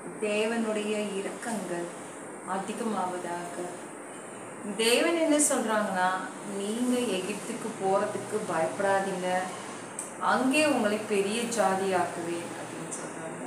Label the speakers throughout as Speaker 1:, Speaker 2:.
Speaker 1: தேவனுடைய இரக்கங்கள் அதிகமாவதாக தேவன் என்ன சொல்றாங்கன்னா நீங்க எகிப்துக்கு போறதுக்கு பயப்படாதீங்க அங்கே உங்களை பெரிய ஜாதியாக்குவேன் அப்படின்னு சொல்றாங்க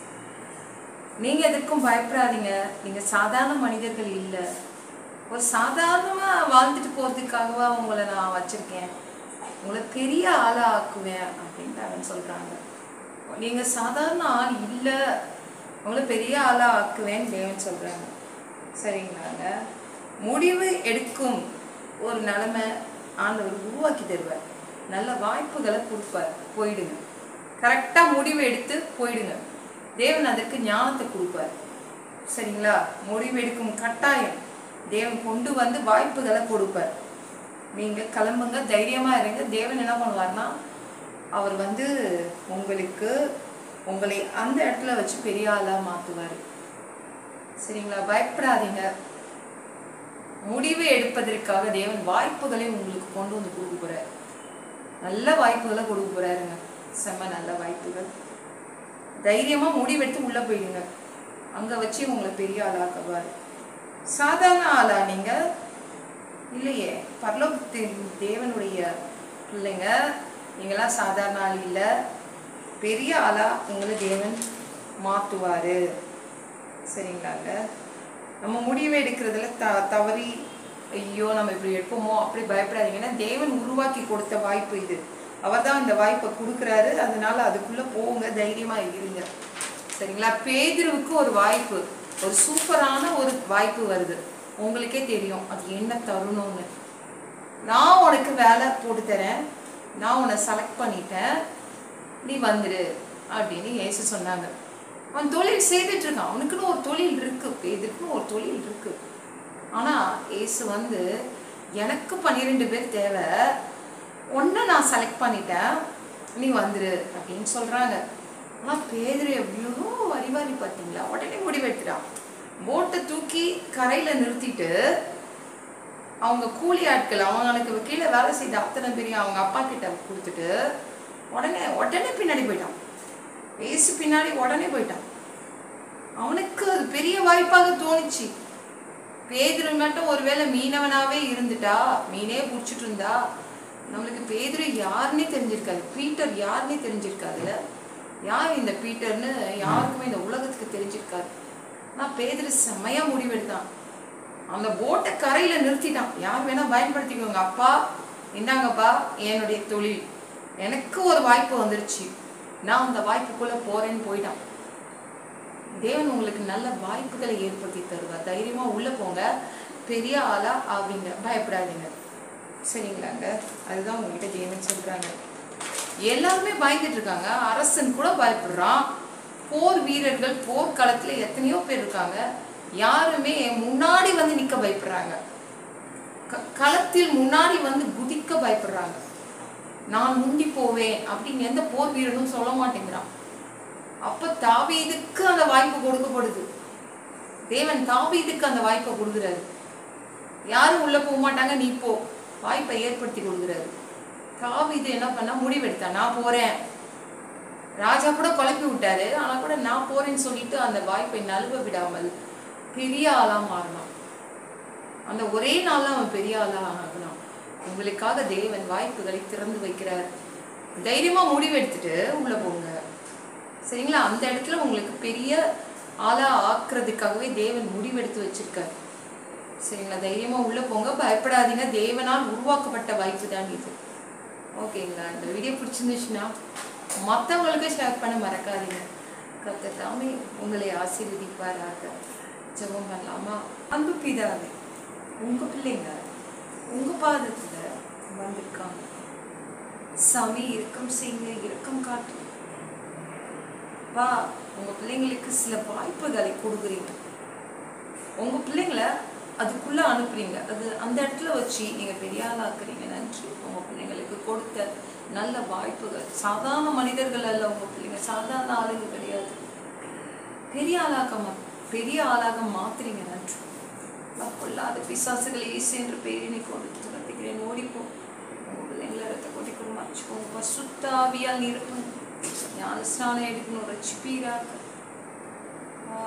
Speaker 1: நீங்க எதற்கும் பயப்படாதீங்க நீங்க சாதாரண மனிதர்கள் இல்லை ஒரு சாதாரணமா வாழ்ந்துட்டு போறதுக்காகவா உங்களை நான் வச்சிருக்கேன் உங்களை பெரிய ஆளா ஆக்குவேன் அப்படின்னு அவன் சொல்றாங்க நீங்க சாதாரண ஆள் இல்ல உங்களை பெரிய ஆளா ஆக்குவேன் தேவன் சொல்றாங்க சரிங்களாங்க முடிவு எடுக்கும் ஒரு நிலைமை ஆண்டவர் உருவாக்கி தருவார் நல்ல வாய்ப்புகளை கொடுப்பார் போயிடுங்க கரெக்டா முடிவு எடுத்து போயிடுங்க தேவன் அதற்கு ஞானத்தை கொடுப்பார் சரிங்களா முடிவு எடுக்கும் கட்டாயம் தேவன் கொண்டு வந்து வாய்ப்புகளை கொடுப்பார் நீங்க கிளம்புங்க தைரியமா இருங்க தேவன் என்ன பண்ணுவார்னா அவர் வந்து உங்களுக்கு உங்களை அந்த இடத்துல வச்சு பெரிய ஆளா மாத்துவார் சரிங்களா பயப்படாதீங்க முடிவு எடுப்பதற்காக தேவன் வாய்ப்புகளை உங்களுக்கு கொண்டு வந்து கொடுக்க போறார் நல்ல வாய்ப்புகளை கொடுக்க போறாருங்க செம்ம நல்ல வாய்ப்புகள் தைரியமா முடிவெடுத்து உள்ள போயிடுங்க அங்க வச்சு உங்களை பெரிய ஆளாக்குவார் சாதாரண ஆளா நீங்க இல்லையே பரலோகத்தின் தேவனுடைய பிள்ளைங்க நீங்களாம் சாதாரண ஆள் இல்லை பெரிய ஆளா உங்களை தேவன் மாத்துவாரு சரிங்களாங்க நம்ம முடிவு எடுக்கிறதுல த தவறி ஐயோ நம்ம இப்படி எடுப்போமோ அப்படி பயப்படாதீங்கன்னா தேவன் உருவாக்கி கொடுத்த வாய்ப்பு இது அவர் தான் இந்த வாய்ப்பை கொடுக்குறாரு அதனால அதுக்குள்ள போங்க தைரியமா இருங்க சரிங்களா பேதுருவுக்கு ஒரு வாய்ப்பு ஒரு சூப்பரான ஒரு வாய்ப்பு வருது உங்களுக்கே தெரியும் அது என்ன தருணம்னு நான் உனக்கு வேலை போட்டு தரேன் நான் உன்னை செலக்ட் பண்ணிட்டேன் நீ வந்துரு அப்படின்னு ஏசு சொன்னாங்க அவன் தொழில் செய்துட்டு இருக்கான் அவனுக்குன்னு ஒரு தொழில் இருக்கு பேதுக்குன்னு ஒரு தொழில் இருக்கு ஆனா ஏசு வந்து எனக்கு பன்னிரெண்டு பேர் தேவை ஒன்றை நான் செலக்ட் பண்ணிட்டேன் நீ வந்துரு அப்படின்னு சொல்றாங்க ஆனா பேதுரு எவ்வளோ வரிவாரி பார்த்தீங்களா உடனே முடிவெடுத்துட்டான் போட்டை தூக்கி கரையில நிறுத்திட்டு அவங்க கூலி ஆட்கள் அவங்களுக்கு கீழே வேலை செய்த அத்தனை பேரையும் அவங்க அப்பா கிட்ட கொடுத்துட்டு உடனே உடனே பின்னாடி போயிட்டான் ஏசு பின்னாடி உடனே போயிட்டான் அவனுக்கு அது பெரிய வாய்ப்பாக தோணுச்சு பேதுரு மட்டும் ஒருவேளை மீனவனாவே இருந்துட்டா மீனே பிடிச்சிட்டு இருந்தா நம்மளுக்கு பேதுரு யாருன்னே தெரிஞ்சிருக்காது பீட்டர் யாருன்னே தெரிஞ்சிருக்காதுல்ல யார் இந்த பீட்டர்னு யாருக்குமே இந்த உலகத்துக்கு தெரிஞ்சிருக்காது நான் பேதுரு செம்மையா முடிவெடுத்தான் அந்த போட்டை கரையில நிறுத்திட்டான் யார் வேணா பயன்படுத்திக்கோங்க அப்பா இந்தாங்கப்பா என்னுடைய தொழில் எனக்கு ஒரு வாய்ப்பு வந்துருச்சு நான் அந்த வாய்ப்புக்குள்ள போறேன்னு போயிட்டான் தேவன் உங்களுக்கு நல்ல வாய்ப்புகளை ஏற்படுத்தி தருவார் தைரியமா உள்ள போங்க பெரிய ஆளா ஆவீங்க பயப்படாதீங்க சரிங்களாங்க அதுதான் உங்ககிட்ட தேவன் சொல்றாங்க எல்லாருமே பயந்துட்டு இருக்காங்க அரசன் கூட பயப்படுறான் போர் வீரர்கள் போர்க்களத்துல எத்தனையோ பேர் இருக்காங்க யாருமே முன்னாடி வந்து நிக்க பயப்படுறாங்க க- களத்தில் முன்னாடி வந்து குதிக்க பயப்படுறாங்க நான் முந்தி போவேன் அப்படின்னு எந்த போர் வீரனும் சொல்ல மாட்டேங்கிறான் அப்ப தாவீதுக்கு அந்த வாய்ப்பு கொடுக்கப்படுது தேவன் தாவீதுக்கு அந்த வாய்ப்பை கொடுக்குறாரு யாரும் உள்ள போக மாட்டாங்க நீ போ வாய்ப்பை ஏற்படுத்தி கொடுக்குறாரு தாவீது என்ன பண்ணா முடிவெடுத்தான் நான் போறேன் ராஜா கூட குழப்பி விட்டாரு ஆனா கூட நான் போறேன்னு சொல்லிட்டு அந்த வாய்ப்பை நழுவ விடாமல் பெரிய ஆளா மாறினான் அந்த ஒரே நாள்ல அவன் பெரிய ஆளா ஆகினான் உங்களுக்காக தேவன் வாய்ப்புகளை திறந்து வைக்கிறார் தைரியமா முடிவெடுத்துட்டு உள்ள போங்க சரிங்களா அந்த இடத்துல உங்களுக்கு பெரிய ஆளா ஆக்குறதுக்காகவே தேவன் முடிவெடுத்து வச்சிருக்காரு சரிங்களா தைரியமா உள்ள போங்க பயப்படாதீங்க தேவனால் உருவாக்கப்பட்ட வாய்ப்பு தான் இது ஓகேங்களா இந்த வீடியோ பிடிச்சிருந்துச்சுன்னா மற்றவங்களுக்கு ஷேர் பண்ண மறக்காதீங்க கர்த்தர் தாமே உங்களை ஆசீர்வதிப்பாராக ஜெபம் பண்ணலாமா அன்பு பிதாவே உங்க பிள்ளைங்க உங்க பாதத்துல வந்திருக்காங்க சாமி இரக்கம் செய்யுங்க இரக்கம் காட்டு வா உங்க பிள்ளைங்களுக்கு சில வாய்ப்புகளை கொடுக்குறீங்க உங்க பிள்ளைங்களை அதுக்குள்ள அனுப்புறீங்க அது அந்த இடத்துல வச்சு நீங்க பெரிய ஆளாக்குறீங்க நன்றி உங்க பிள்ளைங்களுக்கு கொடுத்த நல்ல வாய்ப்புகள் சாதாரண மனிதர்கள் அல்ல உங்க பிள்ளைங்க சாதாரண ஆளுங்க கிடையாது பெரிய ஆளாக மா பெரிய ஆளாக மாத்துறீங்க நன்றி நான் கொள்ளாத பிசாசுகளை ஈசு என்று பெயரை நீ கொடுத்து கத்திக்கிறேன் ஓடிப்போ உங்க பிள்ளைங்களை ரத்த கொட்டி கொண்டு மறைச்சுக்கோங்க பசுத்தாவியால் நிரப்புங்க ஞான ஸ்நானம் எடுக்கணும் ரட்சிப்பீராக அப்பா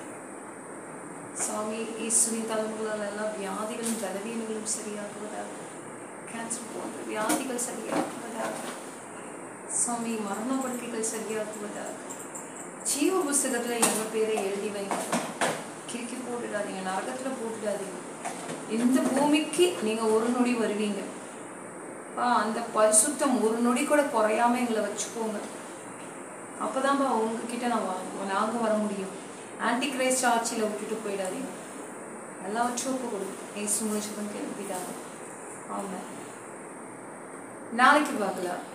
Speaker 1: சாமி இயேசுவின் தலைமுறைகள் எல்லாம் வியாதிகளும் பலவீனங்களும் சரியாகுவதாக கேன்சர் போன்ற வியாதிகள் சரியாகுவதாக சாமி மரண படுக்கைகள் சரியாக்குவதாக ஜீவ புஸ்தகத்துல எங்க பேரை எழுதி வைங்க கிறுக்கி போட்டுடாதீங்க நரகத்துல போட்டுடாதீங்க இந்த பூமிக்கு நீங்க ஒரு நொடி வருவீங்க அப்பா, அந்த பரிசுத்தம் ஒரு நொடி கூட குறையாம எங்களை வச்சுக்கோங்க அப்பதான்ப்பா உங்ககிட்ட நான் வ- நாங்க வர முடியும் ஆன்டி கிரைஸ்ட் ஆட்சியில விட்டுட்டு போயிடாதீங்க எல்லாவற்றும் ஒப்பு கொடுக்கும் ஏசு முடிச்சதும் கேள்விதான் ஆமாம் நாளைக்கு பார்க்கலாம்